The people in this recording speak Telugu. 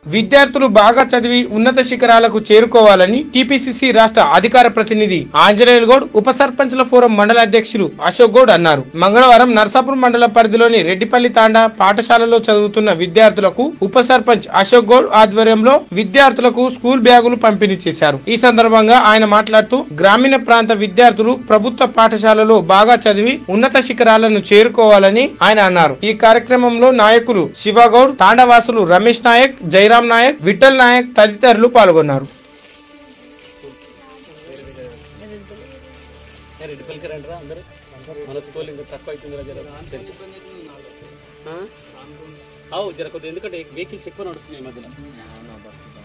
విద్యార్థులు బాగా చదివి ఉన్నత శిఖరాలకు చేరుకోవాలని టీపీసీసీ రాష్ట్ర అధికార ప్రతినిధి ఆంజనేయులు గౌడ్ ఉప సర్పంచ్ల ఫోరం మండల అధ్యక్షులు అశోక్ గౌడ్ అన్నారు మంగళవారం నర్సాపూర్ మండల పరిధిలోని రెడ్డిపల్లి తాండా పాఠశాలలో చదువుతున్న విద్యార్థులకు ఉప సర్పంచ్ అశోక్ గౌడ్ ఆధ్వర్యంలో విద్యార్థులకు స్కూల్ బ్యాగులు పంపిణీ చేశారు ఈ సందర్భంగా ఆయన మాట్లాడుతూ గ్రామీణ ప్రాంత విద్యార్థులు ప్రభుత్వ పాఠశాలలో బాగా చదివి ఉన్నత శిఖరాలను చేరుకోవాలని ఆయన అన్నారు ఈ కార్యక్రమంలో నాయకులు శివగౌడ్ తాండవాసులు రమేష్ నాయక్ జైరాం నాయక్ విఠల్ నాయక్ తదితరులు పాల్గొన్నారు రెడ్డిపల్లికి రండిరా అందరూ మన స్కూల్ ఇంకా తక్కువ అవుతుంది జర ఆ? అవు జర కొద్దిగా ఎందుకంటే వెహికల్స్ ఎక్కువ నడుస్తున్నాయి ఈ మధ్యలో